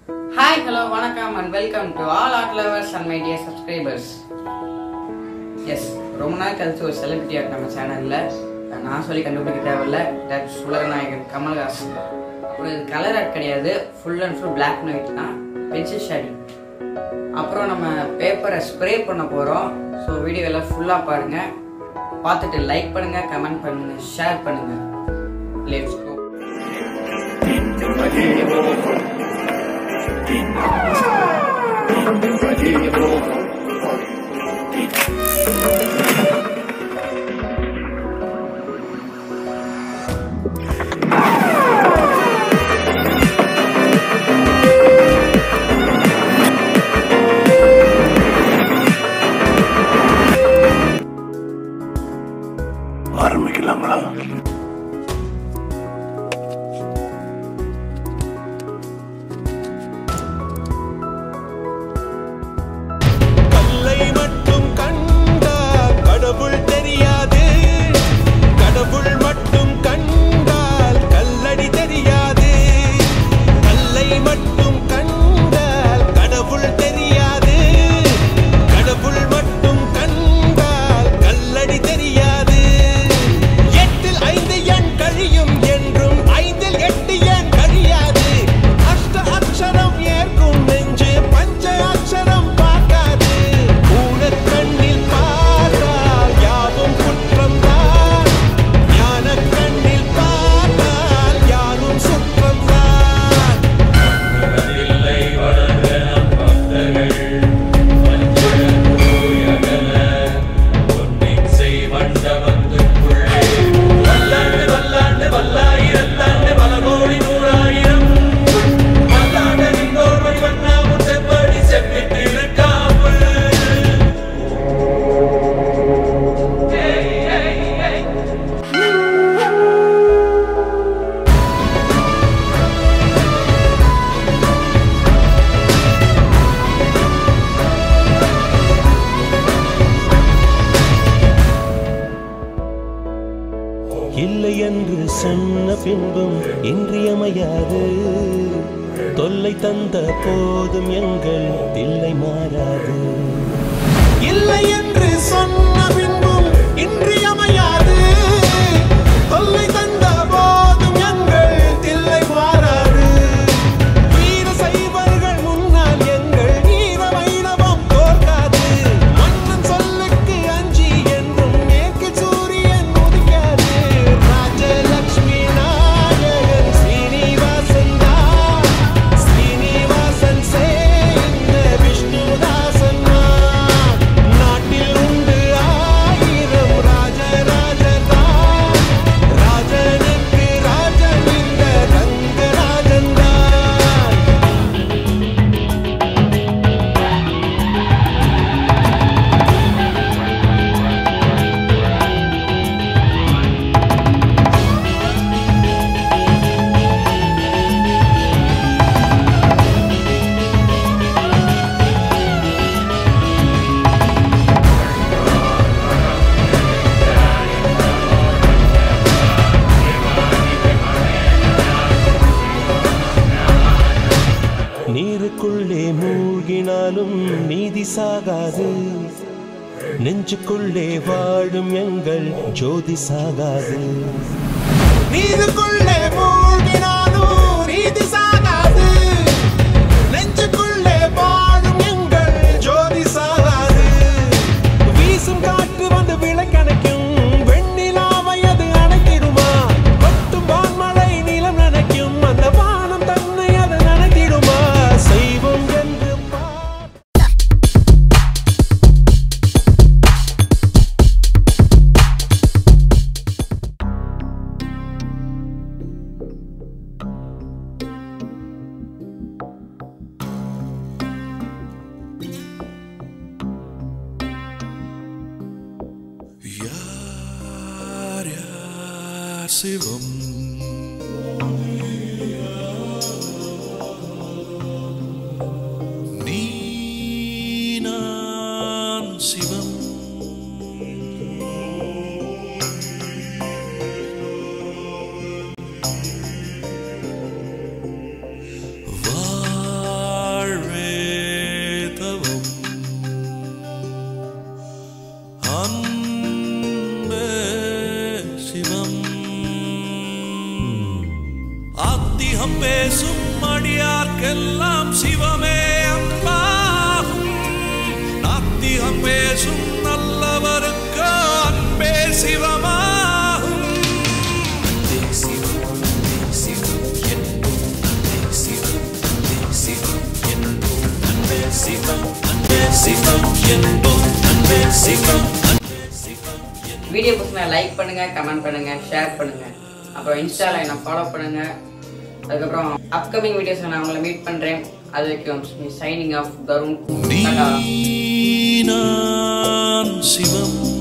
hi hello வணக்கம் and welcome to all art lovers and my dear subscribers yes ரொம்ப நாள் கழிச்சு ஒரு செலிபிரிட்டி ஆர்ட் நம்ம சேனலில் நான் சொல்லி கண்டுபிடிக்க தேவையில்ல தட் உலகநாயகன் கமல்ஹாசன் அப்புறம் இது கலர் ஆர்ட் கிடையாது full and full black and white தான் பென்சில் ஷேடிங் அப்புறம் நம்ம பேப்பரை ஸ்ப்ரே பண்ண போகிறோம் ஸோ வீடியோ எல்லாம் ஃபுல்லாக பாருங்கள் பார்த்துட்டு லைக் பண்ணுங்கள் கமெண்ட் பண்ணுங்கள் ஷேர் பண்ணுங்கள் லெட்ஸ் கோ ஆரம்பிக்கலாங்களா கல்லை மட்டும் கண்டால் கடவுள் தெரியாது கடவுள் மட்டும் கண்டால் கல்லடி தெரியாது கல்லை மட்டும் கண்டால் கடவுள் தெரியாது கடவுள் மட்டும் கண்டால் கல்லடி தெரியாது எட்டில் ஐந்து எண் கழியும் என்றும் ஐந்தில் எட்டு எண் கழியாது அஷ்ட அக்ஷரம் ஏற்கும் நெஞ்சு பஞ்ச அக்ஷரம் பார்க்காது ஊனக் கண்ணில் பார்த்தால் யாவும் குற்றம்தான் ஞான கண்ணில் பார்த்தால் யாரும் சுற்றம்தான் இல்லை என்று சொன்ன பின்பும் இன்றியமையாது தொல்லை தந்த போதும் எங்கள் தில்லை மாறாது இல்லை என்று சொன்ன பின்பும் இன்றியமையாது தொல்லை தந்த போதும் எங்கள் தில்லை மாறாது வீர சைவர்கள் முன்னால் எங்கள் வீர வைணவம் தோற்காது மன்னன் சொல்லுக்கு அஞ்சி என்றும் மேற்கு சூரியன் உதிக்காது ராஜலக்ஷ்மி நாயகன் ஸ்ரீனிவாசன் தான் ஸ்ரீனிவாசன் சேர்ந்த விஷ்ணுதாசன் நான் நாட்டில் உண்டு ஆயிரம் ராஜராஜன் தான் ராஜனுக்கு ராஜன் இந்த ரங்கராஜன் தான் நீருக்குள்ளே மூழ்கினாலும் நீதி சாகாது நெஞ்சுக்குள்ளே வாழும் எங்கள் ஜோதி சாகாது நீருக்குள்ளே மூழ்கினாலும் நீதி சாகாது நெஞ்சுக்குள்ளே வாழும் எங்கள் ஜோதி சாகாது வீசும் காற்று வந்து விளக்கணைக்கும் வெண்ணிலாவை அது அணைத்திடுமா கொட்டும் வான்மழை நிலம் நனைக்கும் அந்த வானம் தன்னை அது நனைத்திடுமா செய்வோம் என்று பார் யார் யார் சிவம் நீ நான் சிவம் வா ஆத்திகம் பேசும் அடியார்க்கெல்லாம் சிவமே அன்பாகும் நாத்திகம் பேசும் நல்லவருக்கு அன்பே சிவமாகும் அன்பே சிவம் அன்பே சிவம் என்போம் அன்பே சிவம் அன்பே சிவம் என்போம் அன்பே சிவம் அன்பே சிவம் என்போம் அன்பே சிவம் அன்பே சிவம் என்போம் வீடியோ பிடிச்சினா லைக் பண்ணுங்க கமெண்ட் பண்ணுங்க ஷேர் பண்ணுங்க அப்புறம் இன்ஸ்டால என்ன ஃபாலோ பண்ணுங்க அதுக்கப்புறம் அப்கமிங் வீடியோஸ் நான் உங்களை மீட் பண்றேன் அது வரைக்கும் சைனிங் ஆஃப் தருண் டாடா நீ நான் சிவம்